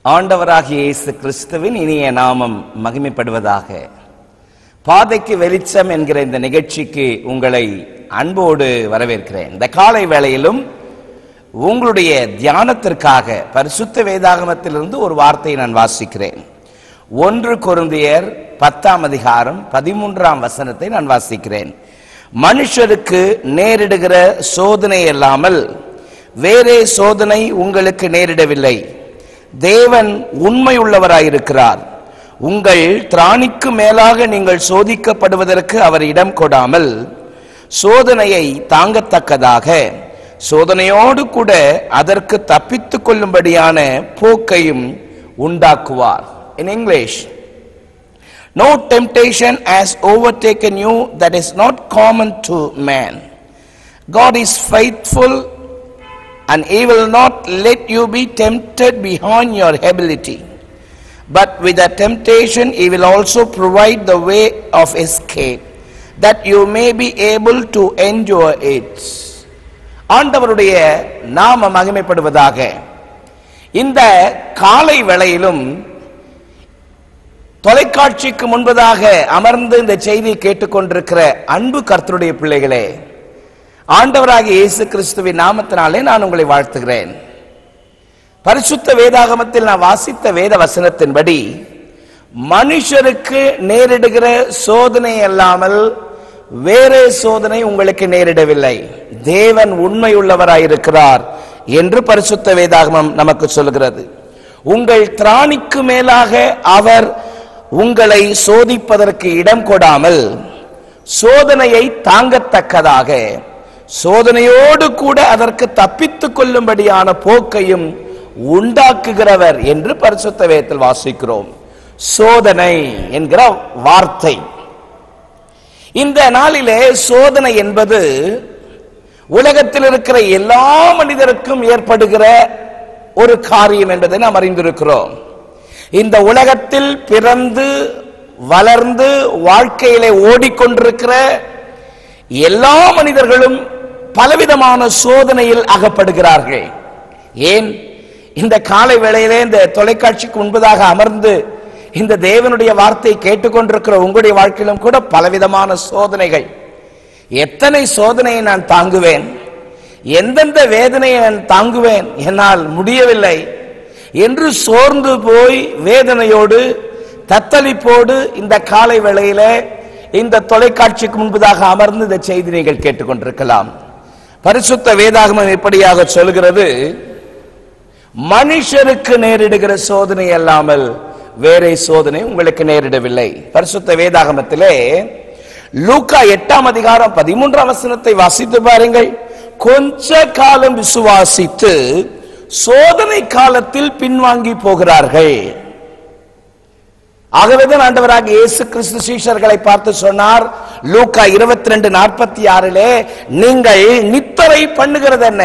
ஆண்டவராகிய இயேசு கிறிஸ்துவின் இனிய நாமம் மகிமைப்படுவதாக பாதைக்கு வெளிச்சம் என்கிற இந்த நிகழ்ச்சிக்கு உங்களை அன்போடு வரவேற்கிறேன் இந்த காலை வேளையிலும் உங்களுடைய தியானத்திற்காக பரிசுத்த வேதாகமத்திலிருந்து ஒரு வார்த்தையை நான் வாசிக்கிறேன் ஒன்று கொருந்தியர் பத்தாம் அதிகாரம் பதிமூன்றாம் வசனத்தை நான் வாசிக்கிறேன் மனுஷருக்கு நேரிடுகிற சோதனை அல்லாமல் வேறே சோதனை உங்களுக்கு நேரிடவில்லை தேவன் உண்மையுள்ளவராயிருக்கிறார் உங்கள் திராணிக்கு மேலாக நீங்கள் சோதிக்கப்படுவதற்கு அவர் இடம் கொடாமல் சோதனையை தாங்கத்தக்கதாக சோதனையோடு கூட அதற்கு தப்பித்துக் கொள்ளும்படியான போக்கையும் உண்டாக்குவார் in English No temptation has overtaken you that is not common to man. God is faithful and he will not let you be tempted beyond your ability. But with the temptation, he will also provide the way of escape that you may be able to endure it. ஆண்டவருடைய நாம மகிமைப்படுவதாக இந்த காலை வேளையிலும் தொலைக்காட்சிக்கு முன்பதாக அமர்ந்து இந்த செய்தியை கேட்டுக்கொண்டிருக்கிற அன்பு கர்த்தருடைய பிள்ளைகளே ஆண்டவராகிய இயேசு கிறிஸ்துவின் நாமத்தினாலே நான் உங்களை வாழ்த்துகிறேன் பரிசுத்த வேதாகமத்தில் நான் வாசித்த வேத வசனத்தின்படி மனுஷருக்கு நேரிடுகிற சோதனை அல்லாமல் வேறே சோதனை உங்களுக்கு நேரிடவில்லை தேவன் உண்மையுள்ளவராயிருக்கிறார் என்று பரிசுத்த வேதாகமம் நமக்கு சொல்கிறது உங்கள் திராணிக்கு மேலாக அவர் உங்களை சோதிப்பதற்கு இடம் கொடாமல் சோதனையை தாங்கத்தக்கதாக சோதனையோடு கூட அதற்கு தப்பித்துக் கொள்ளும்படியான போக்கையும் உண்டாக்குகிறவர் என்று பரிசுத்த வேதத்தில் வாசிக்கிறோம் சோதனை என்கிற வார்த்தை இந்த நாளிலே சோதனை என்பது உலகத்தில் இருக்கிற எல்லா மனிதருக்கும் ஏற்படுகிற ஒரு காரியம் என்பதை நாம் அறிந்திருக்கிறோம் இந்த உலகத்தில் பிறந்து வளர்ந்து வாழ்க்கையிலே ஓடிக்கொண்டிருக்கிற எல்லா மனிதர்களும் பலவிதமான சோதனையில் அகப்படுகிறார்கள் ஏன் இந்த காலை வேளையிலே இந்த தொலைக்காட்சிக்கு முன்பதாக அமர்ந்து இந்த தேவனுடைய வார்த்தை கேட்டுக்கொண்டிருக்கிற உங்களுடைய வாழ்க்கையிலும் கூட பலவிதமான சோதனைகள் எத்தனை சோதனையை நான் தாங்குவேன் எந்தெந்த வேதனையை நான் தாங்குவேன் என்னால் முடியவில்லை என்று சோர்ந்து போய் வேதனையோடு தத்தளிப்போடு இந்த காலை வேளையில இந்த தொலைக்காட்சிக்கு முன்பதாக அமர்ந்து இந்த செய்தி நீங்கள் கேட்டுக்கொண்டிருக்கலாம் பரிசுத்த வேதாகமம் எப்படியாக சொல்கிறது மனுஷருக்கு நேரிடுகிற சோதனை அல்லாமல் வேறே சோதனை உங்களுக்கு நேரிடவில்லை பரிசுத்த வேதாகமத்திலே லூக்கா எட்டாம் அதிகாரம் பதிமூன்றாம் வசனத்தை வாசித்து பாருங்கள் கொஞ்ச காலம் விசுவாசித்து சோதனை காலத்தில் பின்வாங்கி போகிறார்கள் ஆகவேதான் ஆண்டவராக இயேசு கிறிஸ்து சீஷர்களை பார்த்து சொன்னார் லூக்கா இருபத்தி ரெண்டு நாற்பத்தி ஆறிலே நீங்கள் நித்தரை பண்ணுகிறது என்ன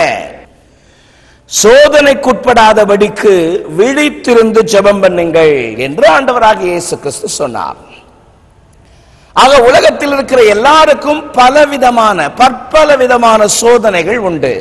சோதனைக்குட்படாதபடிக்கு விழித்திருந்து ஜெபம் பண்ணுங்கள் என்று ஆண்டவராக இயேசு கிறிஸ்து சொன்னார் ஆக உலகத்தில் இருக்கிற எல்லாருக்கும் பலவிதமான பற்பல விதமான சோதனைகள் உண்டு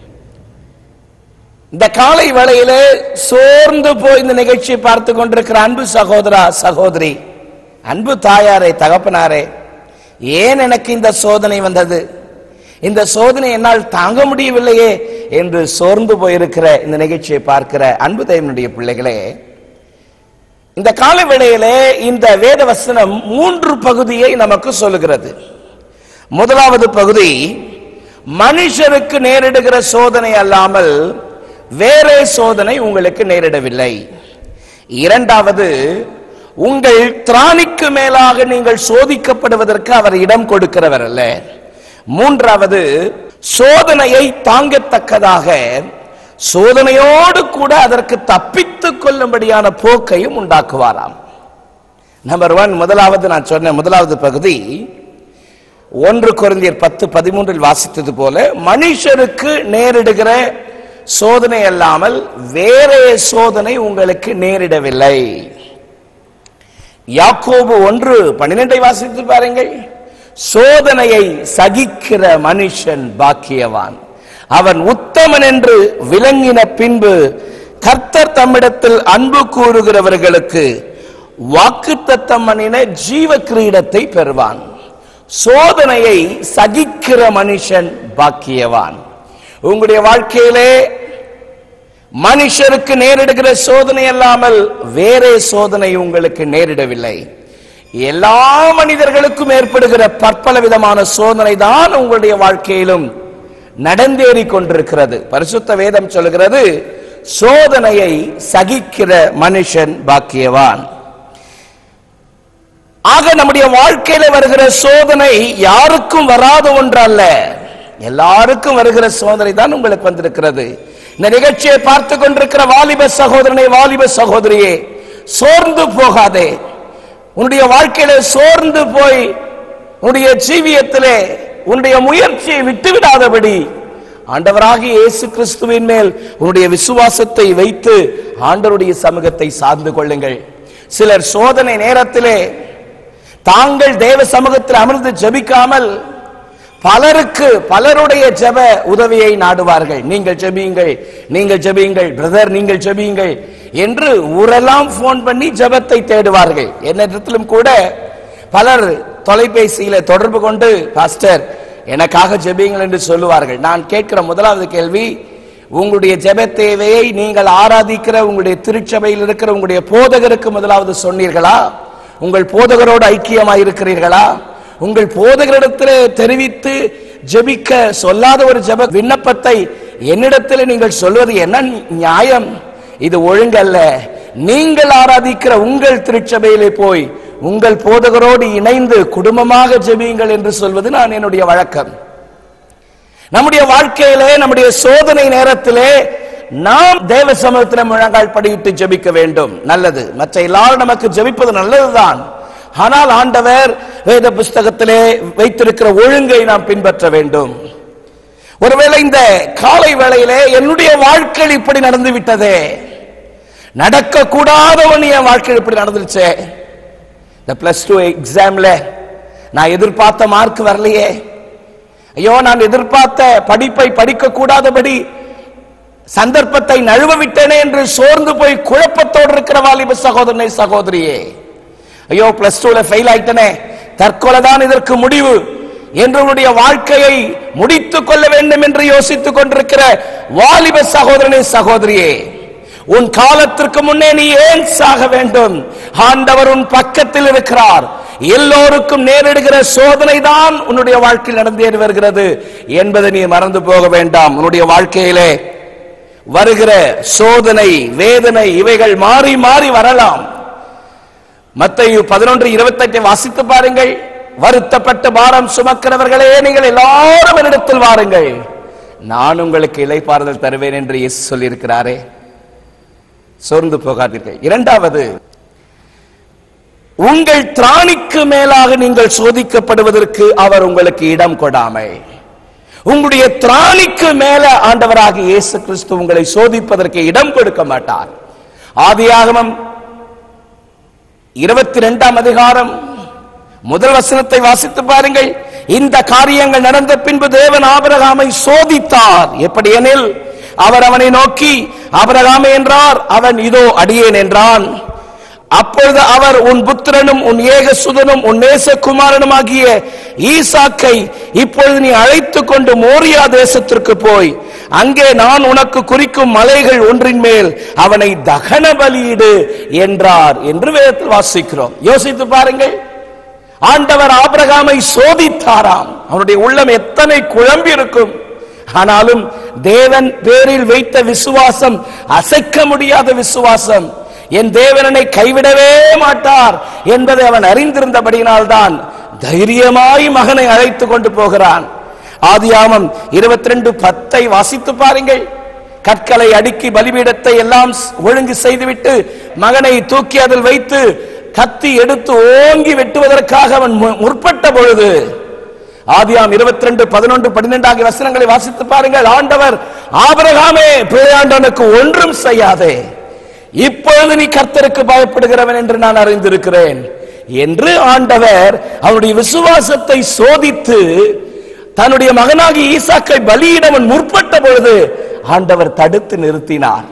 இந்த காலை வேளையிலே சோர்ந்து போய் இந்த நிகழ்ச்சியை பார்த்து கொண்டிருக்கிற அன்பு சகோதரா சகோதரி அன்பு தாயாரே தகப்பனாரே ஏன் எனக்கு இந்த சோதனை வந்தது இந்த சோதனை என்னால் தாங்க முடியவில்லையே என்று சோர்ந்து போயிருக்கிற இந்த நிகழ்ச்சியை பார்க்கிற அன்பு தேவனுடைய பிள்ளைகளே இந்த கால வேளையிலே இந்த வேத வசனம் மூன்று பகுதியை நமக்கு சொல்லுகிறது முதலாவது பகுதி மனுஷருக்கு நேரிடுகிற சோதனை அல்லாமல் வேறே சோதனை உங்களுக்கு நேரிடவில்லை இரண்டாவது உங்கள் திராணிக்கு மேலாக நீங்கள் சோதிக்கப்படுவதற்கு அவர் இடம் கொடுக்கிறவர் அல்ல மூன்றாவது சோதனையை தாங்கத்தக்கதாக சோதனையோடு கூட அதற்கு தப்பித்துக் கொள்ளும்படியான போக்கையும் உண்டாக்குவாராம் நம்பர் ஒன் முதலாவது நான் சொன்ன முதலாவது பகுதி ஒன்று குறைந்தியர் பத்து பதிமூன்றில் வாசித்தது போல மனுஷருக்கு நேரிடுகிற சோதனை அல்லாமல் வேறே சோதனை உங்களுக்கு நேரிடவில்லை யாக்கோபு ஒன்று பன்னிரெண்டை வாசித்து பாருங்கள் சோதனையை சகிக்கிற மனுஷன் பாக்கியவான் அவன் உத்தமன் என்று விளங்கின பின்பு கர்த்தர் தம்மிடத்தில் அன்பு கூறுகிறவர்களுக்கு வாக்குத்தத்தம் பண்ணின ஜீவ கிரீடத்தை பெறுவான் சோதனையை சகிக்கிற மனுஷன் பாக்கியவான் உங்களுடைய வாழ்க்கையிலே மனுஷருக்கு நேரிடுகிற சோதனை அல்லாமல் வேறே சோதனை உங்களுக்கு நேரிடவில்லை எல்லா மனிதர்களுக்கும் ஏற்படுகிற பற்பல விதமான சோதனை தான் உங்களுடைய வாழ்க்கையிலும் நடந்தேறி கொண்டிருக்கிறது பரிசுத்த வேதம் சொல்கிறது சோதனையை சகிக்கிற மனுஷன் பாக்கியவான் ஆக நம்முடைய வாழ்க்கையில வருகிற சோதனை யாருக்கும் வராத ஒன்றல்ல எல்லாருக்கும் வருகிற சோதனை தான் உங்களுக்கு வந்திருக்கிறது இந்த நிகழ்ச்சியை பார்த்து கொண்டிருக்கிற வாலிப சகோதரனை வாலிப சகோதரியே சோர்ந்து போகாதே உன்னுடைய வாழ்க்கையில சோர்ந்து போய் உன்னுடைய ஜீவியத்திலே உன்னுடைய முயற்சியை விட்டுவிடாதபடி ஆண்டவராகிய இயேசு கிறிஸ்துவின் மேல் உன்னுடைய விசுவாசத்தை வைத்து ஆண்டவருடைய சமூகத்தை சார்ந்து கொள்ளுங்கள் சிலர் சோதனை நேரத்திலே தாங்கள் தேவ சமூகத்தில் அமர்ந்து ஜெபிக்காமல் பலருக்கு பலருடைய ஜெப உதவியை நாடுவார்கள் நீங்கள் ஜெபியுங்கள் நீங்கள் ஜெபியுங்கள் பிரதர் நீங்கள் ஜெபியுங்கள் என்று ஊரெல்லாம் போன் பண்ணி ஜெபத்தை தேடுவார்கள் என்னிடத்திலும் கூட பலர் தொலைபேசியில தொடர்பு கொண்டு பாஸ்டர் எனக்காக ஜெபியுங்கள் என்று சொல்லுவார்கள் நான் கேட்கிற முதலாவது கேள்வி உங்களுடைய ஜெப தேவையை நீங்கள் ஆராதிக்கிற உங்களுடைய திருச்சபையில் இருக்கிற உங்களுடைய போதகருக்கு முதலாவது சொன்னீர்களா உங்கள் போதகரோடு ஐக்கியமாய் இருக்கிறீர்களா உங்கள் போதகரிடத்தில் தெரிவித்து ஜெபிக்க சொல்லாத ஒரு ஜெப விண்ணப்பத்தை என்னிடத்தில் நீங்கள் சொல்வது என்ன நியாயம் இது ஒழுங்கல்ல நீங்கள் ஆராதிக்கிற உங்கள் திருச்சபையிலே போய் உங்கள் போதகரோடு இணைந்து குடும்பமாக ஜெபியுங்கள் என்று சொல்வது நான் என்னுடைய வழக்கம் நம்முடைய வாழ்க்கையிலே நம்முடைய சோதனை நேரத்திலே நாம் தேவ சமூகத்தில் முழங்கால் படியிட்டு ஜெபிக்க வேண்டும் நல்லது மற்ற எல்லாரும் நமக்கு ஜெபிப்பது நல்லதுதான் ஆனால் ஆண்டவர் வேத புஸ்தகத்திலே வைத்திருக்கிற ஒழுங்கை நாம் பின்பற்ற வேண்டும் ஒருவேளை இந்த காலை வேளையிலே என்னுடைய வாழ்க்கையில் இப்படி நடந்து விட்டதே நடக்க கூடாதவன் என் வாழ்க்கையில் இப்படி நடந்துருச்சே இந்த பிளஸ் டூ எக்ஸாம்ல நான் எதிர்பார்த்த மார்க் வரலையே ஐயோ நான் எதிர்பார்த்த படிப்பை படிக்க கூடாதபடி சந்தர்ப்பத்தை நழுவ விட்டேனே என்று சோர்ந்து போய் குழப்பத்தோடு இருக்கிற வாலிப சகோதரனை சகோதரியே ஐயோ பிளஸ் டூல ஃபெயில் ஆயிட்டனே தற்கொலை தான் இதற்கு முடிவு என்று உன்னுடைய வாழ்க்கையை முடித்துக் கொள்ள வேண்டும் என்று யோசித்துக் கொண்டிருக்கிற வாலிப சகோதரனை சகோதரியே உன் காலத்திற்கு முன்னே நீ ஏன் சாக வேண்டும் ஆண்டவர் உன் பக்கத்தில் இருக்கிறார் எல்லோருக்கும் நேரிடுகிற சோதனை தான் உன்னுடைய வாழ்க்கையில் நடந்தேறி வருகிறது என்பதை நீ மறந்து போக வேண்டாம் உன்னுடைய வாழ்க்கையிலே வருகிற சோதனை வேதனை இவைகள் மாறி மாறி வரலாம் மத்தையு பதினொன்று இருபத்தெட்டை வாசித்து பாருங்கள் வருத்தப்பட்டு பாரம் சுமக்கிறவர்களே நீங்கள் எல்லாரும் என்னிடத்தில் வாருங்கள் நான் உங்களுக்கு இலைப்பாறுதல் தருவேன் என்று இயேசு சொல்லியிருக்கிறாரே சோர்ந்து போகாதீர்கள் இரண்டாவது உங்கள் திராணிக்கு மேலாக நீங்கள் சோதிக்கப்படுவதற்கு அவர் உங்களுக்கு இடம் கொடாமல் உங்களுடைய திராணிக்கு மேல ஆண்டவராக இயேசு கிறிஸ்து உங்களை சோதிப்பதற்கு இடம் கொடுக்க மாட்டார் ஆதியாகமம் இருபத்தி ரெண்டாம் அதிகாரம் முதல் வசனத்தை வாசித்து பாருங்கள் இந்த காரியங்கள் நடந்த பின்பு தேவன் ஆபிரகாமை சோதித்தார் எப்படி எனில் அவர் அவனை நோக்கி ஆபிரகாமே என்றார் அவன் இதோ அடியேன் என்றான் அப்பொழுது அவர் உன் புத்திரனும் உன் ஏகசுதனும் உன் நேசகுமாரனும் ஆகிய ஈசாக்கை இப்பொழுது நீ அழைத்து கொண்டு மோரியா தேசத்திற்கு போய் அங்கே நான் உனக்கு குறிக்கும் மலைகள் ஒன்றின் மேல் அவனை தகன பலியிடு என்றார் என்று வேதத்தில் வாசிக்கிறோம் யோசித்து பாருங்கள் ஆண்டவர் ஆபிரகாமை சோதித்தாராம் அவனுடைய உள்ளம் எத்தனை குழம்பி இருக்கும் ஆனாலும் தேவன் பேரில் வைத்த விசுவாசம் அசைக்க முடியாத விசுவாசம் என் தேவனனை கைவிடவே மாட்டார் என்பதை அவன் அறிந்திருந்தபடியினால்தான் தைரியமாய் மகனை அழைத்து கொண்டு போகிறான் ஆதியாமம் இருபத்தி ரெண்டு பத்தை வாசித்து பாருங்கள் கற்களை அடுக்கி பலிபீடத்தை எல்லாம் ஒழுங்கு செய்துவிட்டு மகனை தூக்கி அதில் வைத்து கத்தி எடுத்து ஓங்கி வெட்டுவதற்காக அவன் மு- முற்பட்ட பொழுது ஆதியாம் இருபத்தி ரெண்டு பதினொன்று பன்னிரெண்டு ஆகிய வசனங்களை வாசித்து பாருங்கள் ஆண்டவர் ஆபிரகாமே பிழையாண்டவனுக்கு ஒன்றும் செய்யாதே இப்பொழுது நீ கர்த்தருக்கு பயப்படுகிறவன் என்று நான் அறிந்திருக்கிறேன் என்று ஆண்டவர் அவருடைய விசுவாசத்தை சோதித்து தன்னுடைய மகனாகி ஈசாக்கை பலியிடவன் முற்பட்ட பொழுது ஆண்டவர் தடுத்து நிறுத்தினார்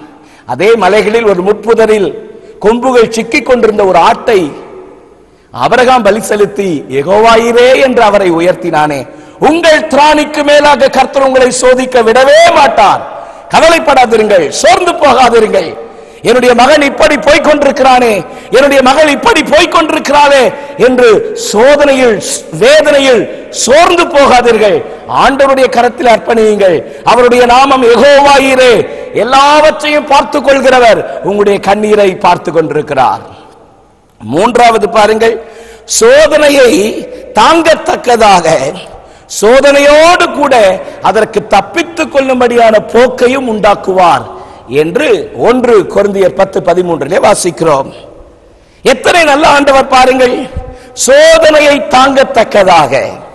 அதே மலைகளில் ஒரு முட்புதரில் கொம்புகள் சிக்கிக் கொண்டிருந்த ஒரு ஆட்டை அபிரகாம் பலி செலுத்தி எகோவாயிரே என்று அவரை உயர்த்தினானே உங்கள் திராணிக்கு மேலாக கர்த்தர் உங்களை சோதிக்க விடவே மாட்டார் கவலைப்படாதிருங்கள் சோர்ந்து போகாதிருங்கள் என்னுடைய மகன் இப்படி போய்க் கொண்டிருக்கிறானே என்னுடைய மகள் இப்படி போய்க் கொண்டிருக்கிறாளே என்று சோதனையில் வேதனையில் சோர்ந்து போகாதீர்கள் ஆண்டவருடைய கரத்தில் அர்ப்பணியுங்கள் அவருடைய நாமம் எகோவாயிரே எல்லாவற்றையும் பார்த்துக் கொள்கிறவர் உங்களுடைய கண்ணீரை பார்த்து கொண்டிருக்கிறார் மூன்றாவது பாருங்கள் சோதனையை தாங்கத்தக்கதாக சோதனையோடு கூட அதற்கு தப்பித்துக் கொள்ளும்படியான போக்கையும் உண்டாக்குவார் என்று ஒன்று கொரிந்தியர் பத்து பதிமூன்றிலே வாசிக்கிறோம் எத்தனை நல்ல ஆண்டவர் பாருங்கள் சோதனையை தாங்கத்தக்கதாக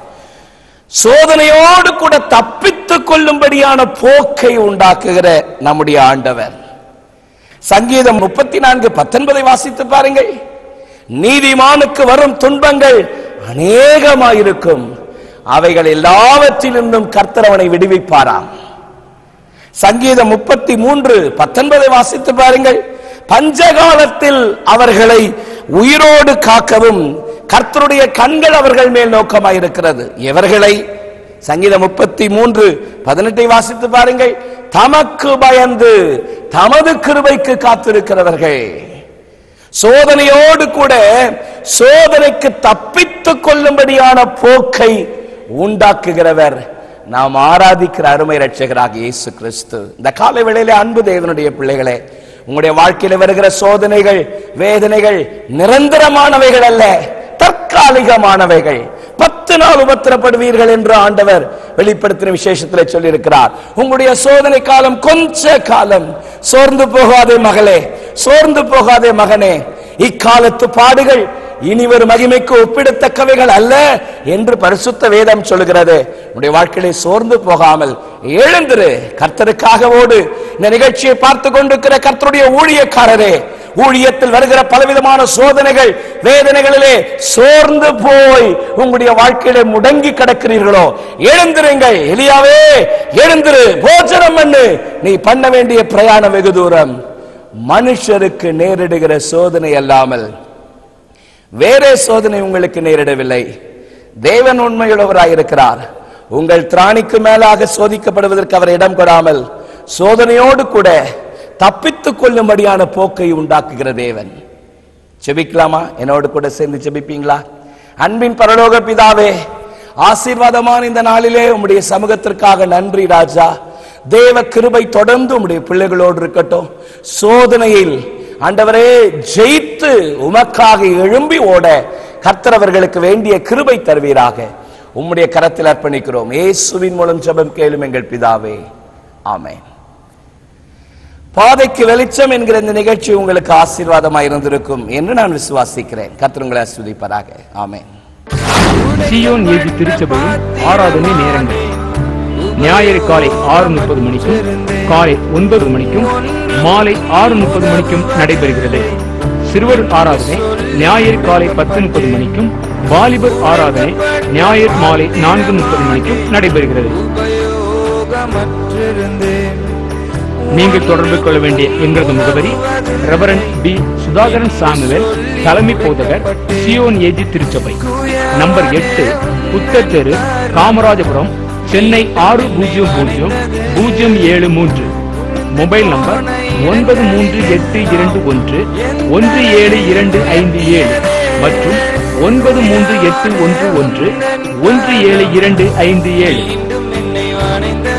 சோதனையோடு கூட தப்பித்துக் கொள்ளும்படியான போக்கை உண்டாக்குகிற நம்முடைய ஆண்டவர் சங்கீதம் முப்பத்தி நான்கு பத்தொன்பதை வாசித்து பாருங்கள் நீதிமானுக்கு வரும் துன்பங்கள் அநேகமாயிருக்கும் அவைகள் எல்லாவற்றிலிருந்தும் கர்த்தர் அவனை விடுவிப்பாராம் சங்கீதம் முப்பத்தி மூன்று பத்தொன்பதை வாசித்து பாருங்கள் பஞ்சகாலத்தில் அவர்களை உயிரோடு காக்கவும் கர்த்தருடைய கண்கள் அவர்கள் மேல் நோக்கமாயிருக்கிறது எவர்களை சங்கீதம் முப்பத்தி மூன்று பதினெட்டை வாசித்து பாருங்கள் தமக்கு பயந்து தமது கிருபைக்கு காத்திருக்கிறவர்கள் சோதனையோடு கூட சோதனைக்கு தப்பித்துக் கொள்ளும்படியான போக்கை உண்டாக்குகிறவர் நாம் ஆராதிக்கிற அருமை ரட்சகராக இயேசு கிறிஸ்து இந்த காலை வேளையிலே அன்பு தேவனுடைய பிள்ளைகளே உங்களுடைய வாழ்க்கையில வருகிற சோதனைகள் வேதனைகள் நிரந்தரமானவைகள் அல்ல தற்காலிகமானவைகள் பத்து நாள் உபத்திரப்படுவீர்கள் என்று ஆண்டவர் வெளிப்படுத்தின விசேஷத்தில் சொல்லியிருக்கிறார் உங்களுடைய சோதனை காலம் கொஞ்ச காலம் சோர்ந்து போகாதே மகளே சோர்ந்து போகாதே மகனே இக்காலத்து பாடுகள் இனி ஒரு மகிமைக்கு ஒப்பிடத்தக்கவைகள் அல்ல என்று பரிசுத்த வேதம் சொல்லுகிறது உன்னுடைய வாழ்க்கையிலே சோர்ந்து போகாமல் எழுந்திரு கர்த்தருக்காக ஓடு இந்த நிகழ்ச்சியை பார்த்து கொண்டிருக்கிற கர்த்தருடைய ஊழியக்காரரே ஊழியத்தில் வருகிற பலவிதமான சோதனைகள் வேதனைகளிலே சோர்ந்து போய் உங்களுடைய வாழ்க்கையிலே முடங்கி கிடக்கிறீர்களோ எழுந்திருங்கள் எலியாவே எழுந்திரு போஜனம் பண்ணு நீ பண்ண வேண்டிய பிரயாணம் வெகு தூரம் மனுஷருக்கு நேரிடுகிற சோதனை அல்லாமல் வேறே சோதனை உங்களுக்கு நேரிடவில்லை தேவன் உண்மையுள்ளவராயிருக்கிறார் உங்கள் திராணிக்கு மேலாக சோதிக்கப்படுவதற்கு அவர் இடம் கொடாமல் சோதனையோடு கூட தப்பித்துக் கொள்ளும்படியான போக்கை உண்டாக்குகிற தேவன் செபிக்கலாமா என்னோடு கூட சேர்ந்து செபிப்பீங்களா அன்பின் பரலோக பிதாவே ஆசீர்வாதமான இந்த நாளிலே உம்முடைய சமூகத்திற்காக நன்றி ராஜா தேவ கிருபை தொடர்ந்து உம்முடைய பிள்ளைகளோடு இருக்கட்டும் சோதனையில் ஆண்டவரே ஜெயித்து உமக்காக எழும்பி ஓட கர்த்தர் அவர்களுக்கு வேண்டிய கிருபை தருவீராக உம்முடைய கரத்தில் அர்ப்பணிக்கிறோம் இயேசுவின் மூலம் ஜெபம் கேளும் எங்கள் பிதாவே ஆமென் பாதைக்கு வெளிச்சம் என்கிற இந்த நிகழ்ச்சி உங்களுக்கு ஆசீர்வாதமாக இருந்திருக்கும் என்று நான் விசுவாசிக்கிறேன் கர்த்தர் உங்களை ஆசீர்வதிப்பதாக ஆமென் சியோன் ஏஜி திருச்சபையின் ஆராதனை நேரங்கள் ஞாயிறு காலை ஆறு முப்பது மணிக்கும் காலை ஒன்பது மணிக்கும் மாலை ஆறு முப்பது மணிக்கும் நடைபெறுகிறது சிறுவர் ஆராதனை ஞாயிறு காலை பத்து முப்பது மணிக்கும் வாலிபர் ஆராதனை ஞாயிறு மாலை நான்கு முப்பது மணிக்கும் நடைபெறுகிறது நீங்கள் தொடர்பு கொள்ள வேண்டிய எங்களது முகவரி ரெவரன் பி சுதாகரன் சாமுவேல் தலைமை போதகர் சியோன் ஏஜி திருச்சபை நம்பர் எட்டு புத்தர் தெரு காமராஜபுரம் சென்னை ஆறு பூஜ்ஜியம் பூஜ்ஜியம் பூஜ்ஜியம் ஏழு மூன்று மொபைல் நம்பர் ஒன்பது மூன்று எட்டு இரண்டு ஒன்று ஒன்று ஏழு இரண்டு ஐந்து ஏழு மற்றும் ஒன்பது மூன்று எட்டு ஒன்று ஒன்று ஒன்று ஏழு இரண்டு ஐந்து ஏழு மீண்டும் என்னை வணைந்த